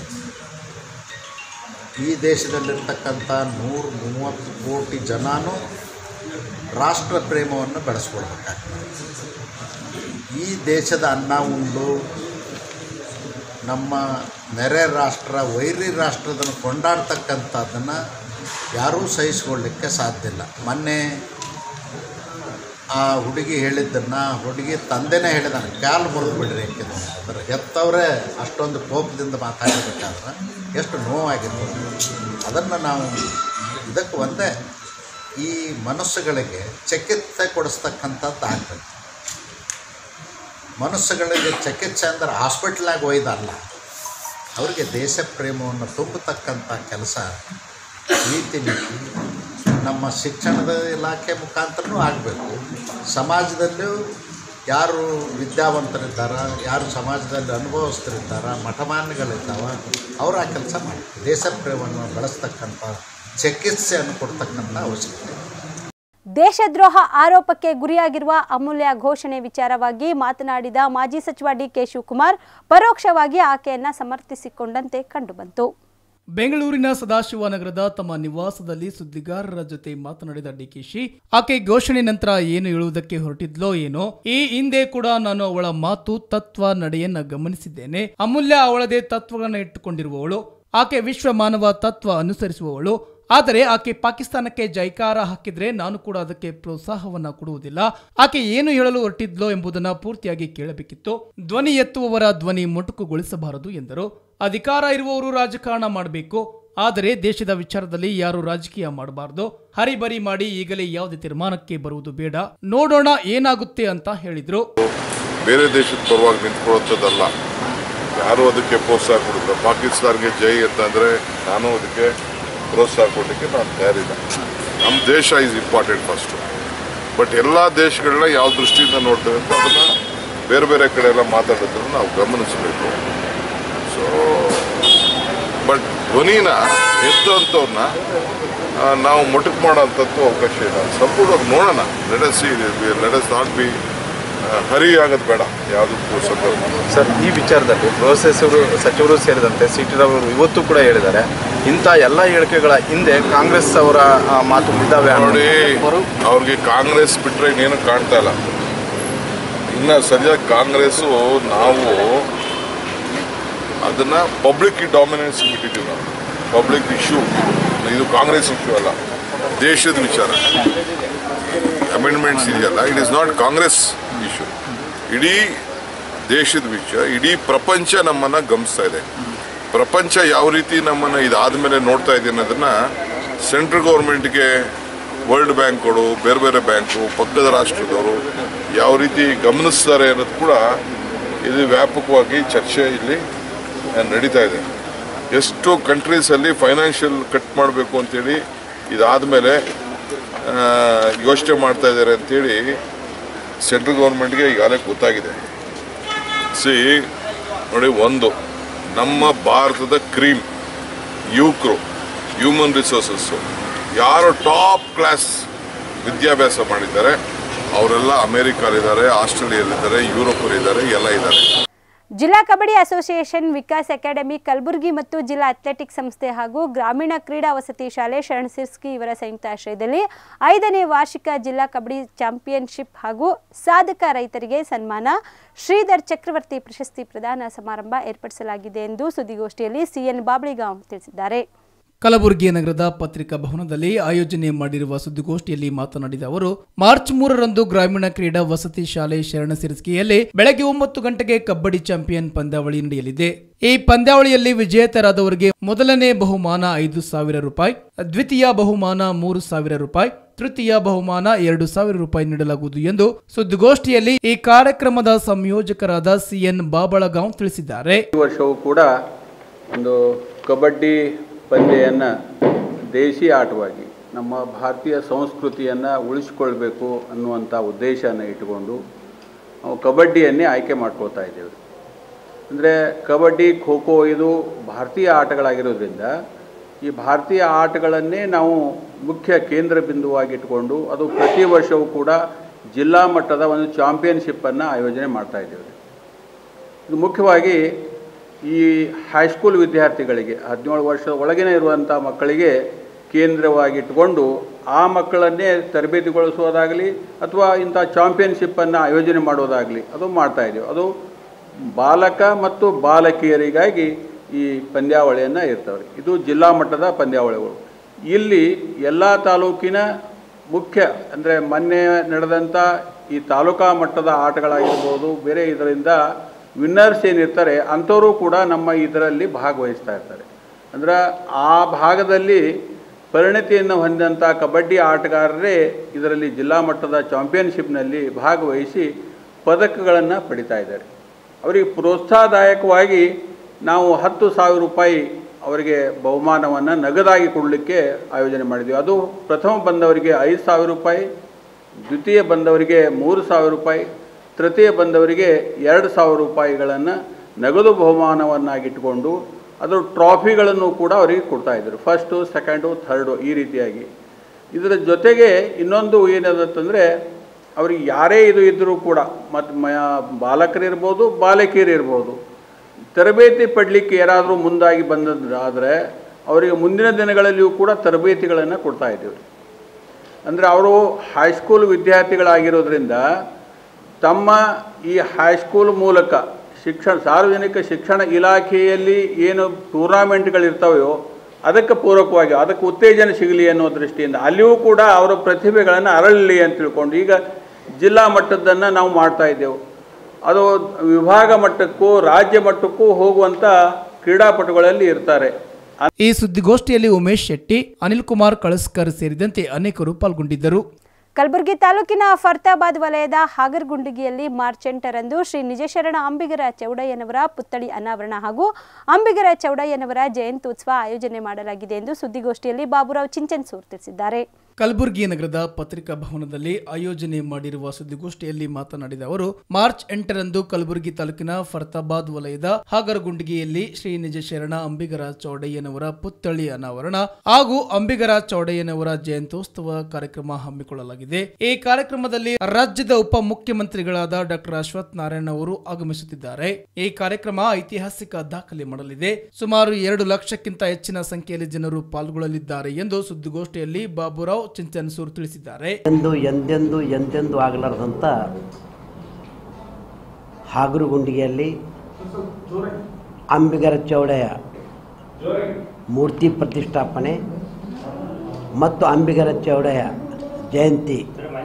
ಈ ದೇಶದಲ್ಲಿರ್ತಕ್ಕಂಥ ನೂರ ಮೂವತ್ತು ಕೋಟಿ ಜನನೂ ರಾಷ್ಟ್ರ ಪ್ರೇಮವನ್ನು ಬೆಳೆಸ್ಕೊಳ್ಬೇಕಾಗ್ತದೆ ಈ ದೇಶದ ಅನ್ನ ಉಂಡು ನಮ್ಮ ನೆರೆ ರಾಷ್ಟ್ರ ವೈರಿ ರಾಷ್ಟ್ರದನ್ನು ಕೊಂಡಾಡ್ತಕ್ಕಂಥದ್ದನ್ನು ಯಾರೂ ಸಹಿಸ್ಕೊಳ್ಳಿಕ್ಕೆ ಸಾಧ್ಯ ಇಲ್ಲ ಮೊನ್ನೆ ಆ ಹುಡುಗಿ ಹೇಳಿದ್ದನ್ನು ಹುಡುಗಿ ತಂದೆನೇ ಹೇಳಿದಾನೆ ಕಾಲು ಮುರಿದು ಬಿಡ್ರಿ ಯಾಕಿದ್ರೆ ಅಂದ್ರೆ ಹೆತ್ತವರೇ ಅಷ್ಟೊಂದು ಕೋಪದಿಂದ ಮಾತಾಡಬೇಕಾದ್ರೆ ಎಷ್ಟು ನೋವಾಗಿರ್ತದೆ ಅದನ್ನು ನಾವು ಇದಕ್ಕೆ ಒಂದೇ ಈ ಮನಸ್ಸುಗಳಿಗೆ ಚಿಕಿತ್ಸೆ ಕೊಡಿಸ್ತಕ್ಕಂಥದ್ದು ಆಗ್ತದೆ ಮನಸ್ಸುಗಳಿಗೆ ಚಿಕಿತ್ಸೆ ಅಂದ್ರೆ ಹಾಸ್ಪಿಟ್ಲಾಗ ಒಯ್ದಲ್ಲ ಅವರಿಗೆ ದೇಶ ಪ್ರೇಮವನ್ನು ತುಂಬತಕ್ಕಂಥ ಕೆಲಸ ನೀತಿ ನೀತಿ ನಮ್ಮ ಶಿಕ್ಷಣದ ಇಲಾಖೆ ಮುಖಾಂತರನೂ ಆಗಬೇಕು ಸಮಾಜದಲ್ಲೂ ಯಾರು ವಿದ್ಯಾವಂತರಿದ್ದಾರ ಯಾರು ಸಮಾಜದಲ್ಲಿ ಅನುಭವಸ್ಥರಿದ್ದಾರ ಮಠಮಾನ್ಯಗಳಿದ್ದಾವ ಅವರು ಆ ಕೆಲಸ ಮಾಡಿ ದೇಶ ಪ್ರೇಮವನ್ನು ಬೆಳೆಸ್ತಕ್ಕಂಥ ಚಿಕಿತ್ಸೆಯನ್ನು ಕೊಡ್ತಕ್ಕಂಥ ಅವಶ್ಯಕತೆ ಇದೆ. ದೇಶದ್ರೋಹ ಆರೋಪಕ್ಕೆ ಗುರಿಯಾಗಿರುವ ಅಮೂಲ್ಯ ಘೋಷಣೆ ವಿಚಾರವಾಗಿ ಮಾತನಾಡಿದ ಮಾಜಿ ಸಚಿವ ಡಿಕೆ ಶಿವಕುಮಾರ್ ಪರೋಕ್ಷವಾಗಿ ಆಕೆಯನ್ನ ಸಮರ್ಥಿಸಿಕೊಂಡಂತೆ ಕಂಡುಬಂತು ಬೆಂಗಳೂರಿನ ಸದಾಶಿವನಗರದ ತಮ್ಮ ನಿವಾಸದಲ್ಲಿ ಸುದ್ದಿಗಾರರ ಜೊತೆ ಮಾತನಾಡಿದ ಡಿಕೆಶಿ ಆಕೆ ಘೋಷಣೆ ನಂತರ ಏನು ಹೇಳುವುದಕ್ಕೆ ಹೊರಟಿದ್ಲೋ ಏನೋ ಈ ಹಿಂದೆ ಕೂಡ ನಾನು ಅವಳ ಮಾತು ತತ್ವ ನಡೆಯನ್ನ ಗಮನಿಸಿದ್ದೇನೆ ಅಮೂಲ್ಯ ಅವಳದೇ ತತ್ವಗಳನ್ನ ಇಟ್ಟುಕೊಂಡಿರುವವಳು ಆಕೆ ವಿಶ್ವ ಮಾನವ ತತ್ವ ಅನುಸರಿಸುವವಳು ಆದರೆ ಆಕೆ ಪಾಕಿಸ್ತಾನಕ್ಕೆ ಜೈಕಾರ ಹಾಕಿದ್ರೆ ನಾನು ಕೂಡ ಅದಕ್ಕೆ ಪ್ರೋತ್ಸಾಹವನ್ನ ಕೊಡುವುದಿಲ್ಲ ಆಕೆ ಏನು ಹೇಳಲು ಹೊರಟಿದ್ಲೋ ಎಂಬುದನ್ನ ಪೂರ್ತಿಯಾಗಿ ಕೇಳಬೇಕಿತ್ತು ಧ್ವನಿ ಎತ್ತುವವರ ಧ್ವನಿ ಮೊಟಕುಗೊಳಿಸಬಾರದು ಎಂದರು ಅಧಿಕಾರ ಇರುವವರು ರಾಜಕಾರಣ ಮಾಡಬೇಕು ಆದರೆ ದೇಶದ ವಿಚಾರದಲ್ಲಿ ಯಾರು ರಾಜಕೀಯ ಮಾಡಬಾರದು ಹರಿಬರಿ ಮಾಡಿ ಈಗಲೇ ಯಾವುದೇ ತೀರ್ಮಾನಕ್ಕೆ ಬರುವುದು ಬೇಡ ನೋಡೋಣ ಏನಾಗುತ್ತೆ ಅಂತ ಹೇಳಿದ್ರು ಬೇರೆ ದೇಶದ ಪರವಾಗಿ ನಿಂತ್ಕೊಳ್ಳೋಂಥದ್ದಲ್ಲ ಯಾರು ಅದಕ್ಕೆ ಪ್ರೋತ್ಸಾಹ ಕೊಡಿಲ್ಲ ಪಾಕಿಸ್ತಾನ್ಗೆ ಜೈ ಅಂತಂದರೆ ನಾನು ಅದಕ್ಕೆ ಪ್ರೋತ್ಸಾಹ ಕೊಡಲಿಕ್ಕೆ ನಾನು ತಯಾರಿಲ್ಲ ನಮ್ಮ ದೇಶ ಈಸ್ ಇಂಪಾರ್ಟೆಂಟ್ ಫಸ್ಟು ಬಟ್ ಎಲ್ಲ ದೇಶಗಳನ್ನ ಯಾವ ದೃಷ್ಟಿಯಿಂದ ನೋಡ್ತೇವೆ ಅಂತ ಅದನ್ನ ಬೇರೆ ಬೇರೆ ಕಡೆ ಎಲ್ಲ ಮಾತಾಡೋದನ್ನು ನಾವು ಗಮನಿಸಬೇಕು ಸೊ ಬಟ್ ಧ್ವನಿನ ಎತ್ತುವಂಥವ್ರನ್ನ ನಾವು ಮೊಟಕು ಮಾಡೋಂಥದ್ದು ಅವಕಾಶ ಇಲ್ಲ ಸಂಪೂರ್ಣವಾಗಿ ನೋಡೋಣ ನಡೆಸಿ ನಡೆಸ್ ನಾಟ್ ಬಿ ಹರಿ ಆಗೋದು ಬೇಡ ಯಾವುದಕ್ಕೂ ಸಂದರ್ಭ ಸರ್ ಈ ವಿಚಾರದಲ್ಲಿ ಗೃಹಸಚಿವರು ಸಚಿವರು ಸೇರಿದಂತೆ ಸಿ ಟಿ ರವರು ಇವತ್ತು ಕೂಡ ಹೇಳಿದ್ದಾರೆ ಇಂಥ ಎಲ್ಲ ಹೇಳಿಕೆಗಳ ಹಿಂದೆ ಕಾಂಗ್ರೆಸ್ ಅವರ ಆ, ಮಾತುಗಳಿದ್ದಾವೆ ಅನ್ನೋ- ನೋಡಿ ಅವ್ರಿಗೆ ಕಾಂಗ್ರೆಸ್ ಬಿಟ್ರೆ ಇನ್ನೇನು ಕಾಣ್ತಾ ಇಲ್ಲ ಇನ್ನು ಸರಿಯಾಗಿ ಕಾಂಗ್ರೆಸ್ಸು ನಾವು ಅದನ್ನ ಪಬ್ಲಿಕ್ ಡಾಮಿನೆನ್ಸ್ ಬಿಟ್ಟಿದ್ದೀವಿ ನಾವು ಪಬ್ಲಿಕ್ ಇಶ್ಯೂ ಇದು ಕಾಂಗ್ರೆಸ್ ಇಶ್ಯೂ ಅಲ್ಲ ದೇಶದ ವಿಚಾರ ಅಮೆಂಡ್ಮೆಂಟ್ಸ್ ಇದೆಯಲ್ಲ it is not Congress issue ಇಡೀ ದೇಶದ ವಿಷಯ ಇಡೀ ಪ್ರಪಂಚ ನಮ್ಮನ್ನ ಗಮನಿಸ್ತಾ ಇದೆ ಪ್ರಪಂಚ ಯಾವ ರೀತಿ ನಮ್ಮನ್ನ ಇದಾದ್ಮೇಲೆ ನೋಡ್ತಾ ಇದೆ ಅನ್ನೋದನ್ನ ಸೆಂಟ್ರಲ್ ಗೌರ್ಮೆಂಟ್ಗೆ ವರ್ಲ್ಡ್ ಬ್ಯಾಂಕ್ಗಳು ಬೇರೆ ಬೇರೆ ಬ್ಯಾಂಕು ಪಕ್ಕದ ರಾಷ್ಟ್ರದವರು ಯಾವ ರೀತಿ ಗಮನಿಸ್ತಾರೆ ಅನ್ನೋದು ಕೂಡ ಇದು ವ್ಯಾಪಕವಾಗಿ ಚರ್ಚೆ ಇಲ್ಲಿ ಆ, ನಡೀತಾ ಇದೆ ಎಷ್ಟು ಕಂಟ್ರೀಸಲ್ಲಿ ಫೈನಾನ್ಷಿಯಲ್ ಕಟ್ ಮಾಡಬೇಕು ಅಂತೇಳಿ ಇದಾದಮೇಲೆ ಯೋಚನೆ ಮಾಡ್ತಾ ಇದ್ದಾರೆ ಅಂತೇಳಿ ಸೆಂಟ್ರಲ್ ಗೌರ್ಮೆಂಟ್ಗೆ ಈಗಾಗಲೇ ಗೊತ್ತಾಗಿದೆ ಸಿ ನೋಡಿ ಒಂದು ನಮ್ಮ ಭಾರತದ ಕ್ರೀಮ್ ಯುವಕರು ಹ್ಯೂಮನ್ ರಿಸೋರ್ಸಸ್ಸು ಯಾರು ಟಾಪ್ ಕ್ಲಾಸ್ ವಿದ್ಯಾಭ್ಯಾಸ ಮಾಡಿದ್ದಾರೆ ಅವರೆಲ್ಲ ಅಮೇರಿಕಾಲಿದ್ದಾರೆ ಆಸ್ಟ್ರೇಲಿಯಲ್ಲಿದ್ದಾರೆ ಯುರೋಪಲ್ಲಿದ್ದಾರೆ ಎಲ್ಲ ಇದ್ದಾರೆ ಜಿಲ್ಲಾ ಕಬಡ್ಡಿ ಅಸೋಸಿಯೇಷನ್ ವಿಕಾಸ್ ಅಕಾಡೆಮಿ ಕಲಬುರಗಿ ಮತ್ತು ಜಿಲ್ಲಾ ಅಥ್ಲೆಟಿಕ್ಸ್ ಸಂಸ್ಥೆ ಹಾಗೂ ಗ್ರಾಮೀಣ ಕ್ರೀಡಾ ವಸತಿ ಶಾಲೆ ಶರಣ್ ಸಿರ್ಸ್ಕಿ ಇವರ ಸಂಯುಕ್ತ ಆಶ್ರಯದಲ್ಲಿ ಐದನೇ ವಾರ್ಷಿಕ ಜಿಲ್ಲಾ ಕಬಡ್ಡಿ ಚಾಂಪಿಯನ್ಶಿಪ್ ಹಾಗೂ ಸಾಧಕ ರೈತರಿಗೆ ಸನ್ಮಾನ ಶ್ರೀಧರ್ ಚಕ್ರವರ್ತಿ ಪ್ರಶಸ್ತಿ ಪ್ರದಾನ ಸಮಾರಂಭ ಏರ್ಪಡಿಸಲಾಗಿದೆ ಎಂದು ಸುದ್ದಿಗೋಷ್ಠಿಯಲ್ಲಿ ಸಿಎನ್ ಬಾಬಳಿಗಾಂವ್ ತಿಳಿಸಿದ್ದಾರೆ ಕಲಬುರಗಿ ನಗರದ ಪತ್ರಿಕಾ ಭವನದಲ್ಲಿ ಆಯೋಜನೆ ಮಾಡಿರುವ ಸುದ್ದಿಗೋಷ್ಠಿಯಲ್ಲಿ ಮಾತನಾಡಿದ ಅವರು ಮಾರ್ಚ್ ಮೂರರಂದು ಗ್ರಾಮೀಣ ಕ್ರೀಡಾ ವಸತಿ ಶಾಲೆ ಶರಣ ಸಿರಸ್ಕಿಯಲ್ಲಿ ಬೆಳಗ್ಗೆ ಒಂಬತ್ತು ಗಂಟೆಗೆ ಕಬಡ್ಡಿ ಚಾಂಪಿಯನ್ ಪಂದ್ಯಾವಳಿ ನಡೆಯಲಿದೆ ಈ ಪಂದ್ಯಾವಳಿಯಲ್ಲಿ ವಿಜೇತರಾದವರಿಗೆ ಮೊದಲನೇ ಬಹುಮಾನ ಐದು ಸಾವಿರ ರೂಪಾಯಿ ದ್ವಿತೀಯ ಬಹುಮಾನ ಮೂರು ಸಾವಿರ ರೂಪಾಯಿ ತೃತೀಯ ಬಹುಮಾನ ಎರಡು ಸಾವಿರ ರೂಪಾಯಿ ನೀಡಲಾಗುವುದು ಎಂದು ಸುದ್ದಿಗೋಷ್ಠಿಯಲ್ಲಿ ಈ ಕಾರ್ಯಕ್ರಮದ ಸಂಯೋಜಕರಾದ ಸಿಎನ್ ಬಾಬಳಗಾಂವ್ ತಿಳಿಸಿದ್ದಾರೆ ಈ ವರ್ಷವೂ ಕೂಡ ಒಂದು ಕಬಡ್ಡಿ ಪಂದ್ಯವನ್ನು ದೇಶಿ ಆಟವಾಗಿ ನಮ್ಮ ಭಾರತೀಯ ಸಂಸ್ಕೃತಿಯನ್ನು ಉಳಿಸ್ಕೊಳ್ಬೇಕು ಅನ್ನುವಂಥ ಉದ್ದೇಶನ ಇಟ್ಟುಕೊಂಡು ನಾವು ಕಬಡ್ಡಿಯನ್ನೇ ಆಯ್ಕೆ ಮಾಡ್ಕೊಳ್ತಾ ಇದ್ದೇವೆ ಅಂದರೆ ಕಬಡ್ಡಿ ಖೋ ಖೋ ಇದು ಭಾರತೀಯ ಆಟಗಳಾಗಿರೋದ್ರಿಂದ ಈ ಭಾರತೀಯ ಆಟಗಳನ್ನೇ ನಾವು ಮುಖ್ಯ ಕೇಂದ್ರ ಬಿಂದುವಾಗಿ ಇಟ್ಕೊಂಡು ಅದು ಪ್ರತಿ ವರ್ಷವೂ ಕೂಡ ಜಿಲ್ಲಾ ಮಟ್ಟದ ಒಂದು ಚಾಂಪಿಯನ್ಶಿಪ್ಪನ್ನು ಆಯೋಜನೆ ಮಾಡ್ತಾ ಇದ್ದೇವೆ ಇದು ಮುಖ್ಯವಾಗಿ ಈ ಹೈಸ್ಕೂಲ್ ವಿದ್ಯಾರ್ಥಿಗಳಿಗೆ ಹದಿನೇಳು ವರ್ಷದ ಒಳಗಿನ ಇರುವಂಥ ಮಕ್ಕಳಿಗೆ ಕೇಂದ್ರವಾಗಿಟ್ಟುಕೊಂಡು ಆ ಮಕ್ಕಳನ್ನೇ ತರಬೇತಿಗೊಳಿಸೋದಾಗಲಿ ಅಥವಾ ಇಂಥ ಚಾಂಪಿಯನ್ಶಿಪ್ಪನ್ನು ಆಯೋಜನೆ ಮಾಡೋದಾಗಲಿ ಅದು ಮಾಡ್ತಾ ಇದ್ದೀವಿ ಅದು ಬಾಲಕ ಮತ್ತು ಬಾಲಕಿಯರಿಗಾಗಿ ಈ ಪಂದ್ಯಾವಳಿಯನ್ನು ಇರ್ತವೆ ಇದು ಜಿಲ್ಲಾ ಮಟ್ಟದ ಪಂದ್ಯಾವಳಿಗಳು ಇಲ್ಲಿ ಎಲ್ಲ ತಾಲೂಕಿನ ಮುಖ್ಯ ಅಂದರೆ ಮೊನ್ನೆ ನಡೆದಂಥ ಈ ತಾಲೂಕಾ ಮಟ್ಟದ ಆಟಗಳಾಗಿರ್ಬೋದು ಬೇರೆ ಇದರಿಂದ ವಿನ್ನರ್ಸ್ ಏನಿರ್ತಾರೆ ಅಂಥವರು ಕೂಡ ನಮ್ಮ ಇದರಲ್ಲಿ ಭಾಗವಹಿಸ್ತಾ ಇರ್ತಾರೆ ಅಂದ್ರೆ ಆ ಭಾಗದಲ್ಲಿ ಪರಿಣತಿಯನ್ನು ಹೊಂದಿದಂಥ ಕಬಡ್ಡಿ ಆಟಗಾರರೇ ಇದರಲ್ಲಿ ಜಿಲ್ಲಾ ಮಟ್ಟದ ಚಾಂಪಿಯನ್ಶಿಪ್ನಲ್ಲಿ ಭಾಗವಹಿಸಿ ಪದಕಗಳನ್ನು ಪಡಿತಾ ಇದ್ದಾರೆ ಅವರಿಗೆ ಪ್ರೋತ್ಸಾಹದಾಯಕವಾಗಿ ನಾವು ಹತ್ತು ಸಾವಿರ ರೂಪಾಯಿ ಅವರಿಗೆ ಬಹುಮಾನವನ್ನು ನಗದಾಗಿ ಕೊಡಲಿಕ್ಕೆ ಆಯೋಜನೆ ಮಾಡಿದ್ವಿ ಅದು ಪ್ರಥಮ ಬಂದವರಿಗೆ ಐದು ಸಾವಿರ ರೂಪಾಯಿ ದ್ವಿತೀಯ ಬಂದವರಿಗೆ ಮೂರು ಸಾವಿರ ರೂಪಾಯಿ ತೃತೀಯ ಬಂದವರಿಗೆ ಎರಡು ಸಾವಿರ ರೂಪಾಯಿಗಳನ್ನು ನಗದು ಬಹುಮಾನವನ್ನಾಗಿಟ್ಟುಕೊಂಡು ಅದರ ಟ್ರಾಫಿಗಳನ್ನು ಕೂಡ ಅವರಿಗೆ ಕೊಡ್ತಾ ಇದ್ದರು ಫಸ್ಟು ಸೆಕೆಂಡು ಥರ್ಡು ಈ ರೀತಿಯಾಗಿ ಇದರ ಜೊತೆಗೆ ಇನ್ನೊಂದು ಏನದಂತಂದರೆ ಅವ್ರಿಗೆ ಯಾರೇ ಇದು ಇದ್ದರೂ ಕೂಡ ಮತ್ತು ಮ ಬಾಲಕರಿರ್ಬೋದು ಬಾಲಕಿಯರಿರ್ಬೋದು ತರಬೇತಿ ಪಡಲಿಕ್ಕೆ ಯಾರಾದರೂ ಮುಂದಾಗಿ ಬಂದದ್ದಾದರೆ ಅವರಿಗೆ ಮುಂದಿನ ದಿನಗಳಲ್ಲಿಯೂ ಕೂಡ ತರಬೇತಿಗಳನ್ನು ಕೊಡ್ತಾ ಇದ್ದೀವಿ ಅಂದರೆ ಅವರು ಹೈಸ್ಕೂಲ್ ವಿದ್ಯಾರ್ಥಿಗಳಾಗಿರೋದ್ರಿಂದ ತಮ್ಮ ಈ ಹೈಸ್ಕೂಲ್ ಮೂಲಕ ಶಿಕ್ಷಣ ಸಾರ್ವಜನಿಕ ಶಿಕ್ಷಣ ಇಲಾಖೆಯಲ್ಲಿ ಏನು ಟೂರ್ನಾಮೆಂಟ್ಗಳಿರ್ತಾವೆಯೋ ಅದಕ್ಕೆ ಪೂರಕವಾಗಿ ಅದಕ್ಕೆ ಉತ್ತೇಜನ ಸಿಗಲಿ ಅನ್ನೋ ದೃಷ್ಟಿಯಿಂದ ಅಲ್ಲಿಯೂ ಕೂಡ ಅವರ ಪ್ರತಿಭೆಗಳನ್ನು ಅರಳಲಿ ಅಂತ ತಿಳ್ಕೊಂಡು ಈಗ ಜಿಲ್ಲಾ ಮಟ್ಟದ್ದನ್ನು ನಾವು ಮಾಡ್ತಾ ಇದ್ದೆವು ಅದು ವಿಭಾಗ ಮಟ್ಟಕ್ಕೂ ರಾಜ್ಯ ಮಟ್ಟಕ್ಕೂ ಹೋಗುವಂಥ ಕ್ರೀಡಾಪಟುಗಳಲ್ಲಿ ಇರ್ತಾರೆ ಈ ಸುದ್ದಿಗೋಷ್ಠಿಯಲ್ಲಿ ಉಮೇಶ್ ಶೆಟ್ಟಿ ಅನಿಲ್ ಕುಮಾರ್ ಕಳಸ್ಕರ್ ಸೇರಿದಂತೆ ಅನೇಕರು ಪಾಲ್ಗೊಂಡಿದ್ದರು ಕಲಬುರಗಿ ತಾಲೂಕಿನ ಫರ್ತಾಬಾದ್ ವಲಯದ ಹಾಗರ್ಗುಂಡಿಗಿಯಲ್ಲಿ ಮಾರ್ಚ್ ಎಂಟರಂದು ಶ್ರೀ ನಿಜಶರಣ ಅಂಬಿಗರ ಚೌಡಯ್ಯನವರ ಪುತ್ಥಳಿ ಅನಾವರಣ ಹಾಗೂ ಅಂಬಿಗರ ಚೌಡಯ್ಯನವರ ಜಯಂತ್ಯುತ್ಸವ ಆಯೋಜನೆ ಮಾಡಲಾಗಿದೆ ಎಂದು ಸುದ್ದಿಗೋಷ್ಠಿಯಲ್ಲಿ ಬಾಬುರಾವ್ ಚಿಂಚನ್ಸೂರ್ ತಿಳಿಸಿದ್ದಾರೆ ಕಲಬುರಗಿ ನಗರದ ಪತ್ರಿಕಾ ಭವನದಲ್ಲಿ ಆಯೋಜನೆ ಮಾಡಿರುವ ಸುದ್ದಿಗೋಷ್ಠಿಯಲ್ಲಿ ಮಾತನಾಡಿದ ಅವರು ಮಾರ್ಚ್ ಎಂಟರಂದು ಕಲಬುರಗಿ ತಾಲೂಕಿನ ಫರ್ತಾಬಾದ್ ವಲಯದ ಹಾಗರಗುಂಡಿಗೆಯಲ್ಲಿ ಶ್ರೀ ನಿಜ ಶರಣ ಅಂಬಿಗರ ಚೌಡಯ್ಯನವರ ಪುತ್ಥಳಿ ಅನಾವರಣ ಹಾಗೂ ಅಂಬಿಗರ ಚೌಡಯ್ಯನವರ ಜಯಂತ್ಯೋತ್ಸವ ಕಾರ್ಯಕ್ರಮ ಹಮ್ಮಿಕೊಳ್ಳಲಾಗಿದೆ ಈ ಕಾರ್ಯಕ್ರಮದಲ್ಲಿ ರಾಜ್ಯದ ಉಪ ಮುಖ್ಯಮಂತ್ರಿಗಳಾದ ಡಾಕ್ಟರ್ ಅಶ್ವಥ್ ನಾರಾಯಣ ಅವರು ಆಗಮಿಸುತ್ತಿದ್ದಾರೆ ಈ ಕಾರ್ಯಕ್ರಮ ಐತಿಹಾಸಿಕ ದಾಖಲೆ ಮಾಡಲಿದೆ ಸುಮಾರು ಎರಡು ಲಕ್ಷಕ್ಕಿಂತ ಹೆಚ್ಚಿನ ಸಂಖ್ಯೆಯಲ್ಲಿ ಜನರು ಪಾಲ್ಗೊಳ್ಳಲಿದ್ದಾರೆ ಎಂದು ಸುದ್ದಿಗೋಷ್ಠಿಯಲ್ಲಿ ಬಾಬುರಾವ್ ಚಿಂಚನಸೂರ್ ತಿಳಿಸಿದ್ದಾರೆ ಎಂದು ಎಂದೆಂದು ಎಂದೆಂದು ಆಗಲಾರದಂಥ ಹಾಗರುಗುಂಡಿಗೆಯಲ್ಲಿ ಅಂಬಿಗರ ಚೌಡೆಯ ಮೂರ್ತಿ ಪ್ರತಿಷ್ಠಾಪನೆ ಮತ್ತು ಅಂಬಿಗರ ಚೌಡೆಯ ಜಯಂತಿ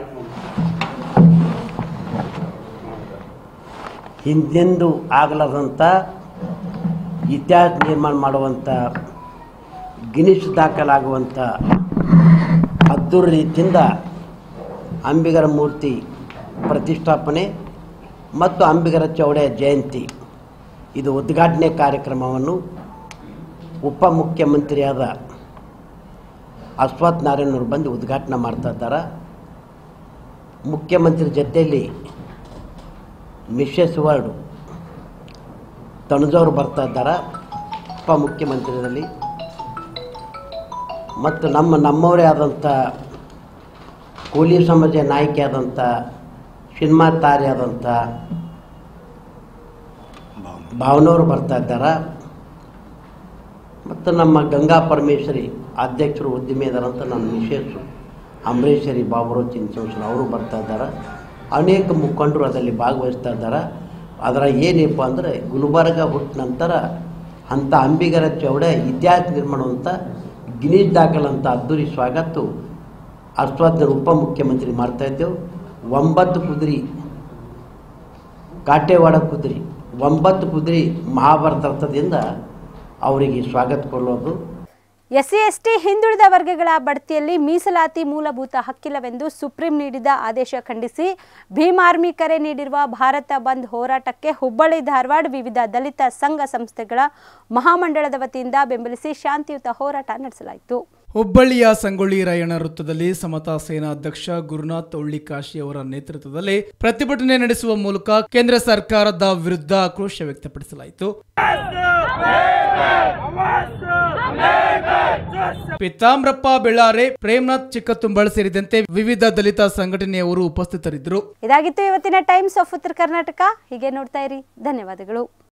ಹಿಂದೆಂದು ಆಗಲಾರದಂಥ ಇತಿಹಾಸ ನಿರ್ಮಾಣ ಮಾಡುವಂಥ ಗಿನಿಶ್ ದಾಖಲಾಗುವಂಥ ಅದ್ದೂರಿ ರೀತಿಯಿಂದ ಅಂಬಿಗರ ಮೂರ್ತಿ ಪ್ರತಿಷ್ಠಾಪನೆ ಮತ್ತು ಅಂಬಿಗರ ಚೌಡೆಯ ಜಯಂತಿ ಇದು ಉದ್ಘಾಟನೆ ಕಾರ್ಯಕ್ರಮವನ್ನು ಉಪಮುಖ್ಯಮಂತ್ರಿಯಾದ ಅಶ್ವಥ್ ನಾರಾಯಣವರು ಬಂದು ಉದ್ಘಾಟನೆ ಮಾಡ್ತಾ ಇದ್ದಾರೆ ಮುಖ್ಯಮಂತ್ರಿ ಜೊತೆಯಲ್ಲಿ ಮಿಶೆಸ್ ವರ್ಡು ತನುಜವರು ಬರ್ತಾ ಇದ್ದಾರೆ ಉಪಮುಖ್ಯಮಂತ್ರಿಯಲ್ಲಿ ಮತ್ತು ನಮ್ಮ ನಮ್ಮವರೇ ಆದಂಥ ಕೂಲಿ ಸಮಾಜ ನಾಯಕಿ ಆದಂಥ ಸಿನಿಮಾ ತಾರೆ ಆದಂಥ ಭಾವನವರು ಬರ್ತಾ ಇದ್ದಾರೆ ಮತ್ತು ನಮ್ಮ ಗಂಗಾ ಪರಮೇಶ್ವರಿ ಅಧ್ಯಕ್ಷರು ಉದ್ಯಮಿ ಇದ್ದಾರಂತ ನನ್ನ ಮಿಶೇಷು ಅಂಬರೀಶ್ವರಿ ಬಾಬುರಾವ್ ಚಿಂಚೋನ್ಸರ್ ಅವರು ಬರ್ತಾ ಇದ್ದಾರೆ ಅನೇಕ ಮುಖಂಡರು ಅದರಲ್ಲಿ ಭಾಗವಹಿಸ್ತಾ ಇದ್ದಾರೆ ಅದರ ಏನಪ್ಪ ಅಂದರೆ ಗುಲ್ಬರ್ಗ ಹುಟ್ಟ ನಂತರ ಅಂಥ ಅಂಬಿಗರ ಚೌಡೆ ಇತಿಹಾಸ ನಿರ್ಮಾಣವಂಥ ಗಿನೀಸ್ ದಾಖಲಂತ ಅದ್ದೂರಿ ಸ್ವಾಗತ ಅಶ್ವತ್ಥನ ಉಪಮುಖ್ಯಮಂತ್ರಿ ಮಾಡ್ತಾ ಇದ್ದೆವು ಒಂಬತ್ತು ಕುದುರೆ ಕಾಟೇವಾಡ ಕುದುರೆ ಒಂಬತ್ತು ಕುದುರೆ ಮಹಾಭಾರತ ಅರ್ಥದಿಂದ ಅವರಿಗೆ ಸ್ವಾಗತ ಕೊಡೋದು ಎಸ್ಸಿ ಎಸ್ಟಿ ಹಿಂದುಳಿದ ವರ್ಗಗಳ ಬಡ್ತಿಯಲ್ಲಿ ಮೀಸಲಾತಿ ಮೂಲಭೂತ ಹಕ್ಕಿಲ್ಲವೆಂದು ಸುಪ್ರೀಂ ನೀಡಿದ ಆದೇಶ ಖಂಡಿಸಿ ಭೀಮ್ ಆರ್ಮಿ ಕರೆ ನೀಡಿರುವ ಭಾರತ ಬಂದ್ ಹೋರಾಟಕ್ಕೆ ಹುಬ್ಬಳ್ಳಿ ಧಾರವಾಡ ವಿವಿಧ ದಲಿತ ಸಂಘ ಸಂಸ್ಥೆಗಳ ಮಹಾಮಂಡಳದ ವತಿಯಿಂದ ಬೆಂಬಲಿಸಿ ಶಾಂತಿಯುತ ಹೋರಾಟ ನಡೆಸಲಾಯಿತು ಹುಬ್ಬಳ್ಳಿಯ ಸಂಗೊಳ್ಳಿ ರಾಯಣ್ಣ ವೃತ್ತದಲ್ಲಿ ಸಮತಾ ಸೇನಾ ಅಧ್ಯಕ್ಷ ಗುರುನಾಥ್ ಒಳ್ಳಿಕಾಶಿ ಅವರ ನೇತೃತ್ವದಲ್ಲಿ ಪ್ರತಿಭಟನೆ ನಡೆಸುವ ಮೂಲಕ ಕೇಂದ್ರ ಸರ್ಕಾರದ ವಿರುದ್ಧ ಆಕ್ರೋಶ ವ್ಯಕ್ತಪಡಿಸಲಾಯಿತು ಪಿತಾಮ್ರಪ್ಪ ಬೆಳ್ಳಾರೆ ಪ್ರೇಮ್ನಾಥ್ ಚಿಕ್ಕತುಂಬಳ ಸೇರಿದಂತೆ ವಿವಿಧ ದಲಿತ ಸಂಘಟನೆಯವರು ಉಪಸ್ಥಿತರಿದ್ದರು ಇದಾಗಿತ್ತು ಇವತ್ತಿನ ಟೈಮ್ಸ್ ಆಫ್ ಉತ್ತರ ಕರ್ನಾಟಕ ಹೀಗೆ ನೋಡ್ತಾ ಇರಿ ಧನ್ಯವಾದಗಳು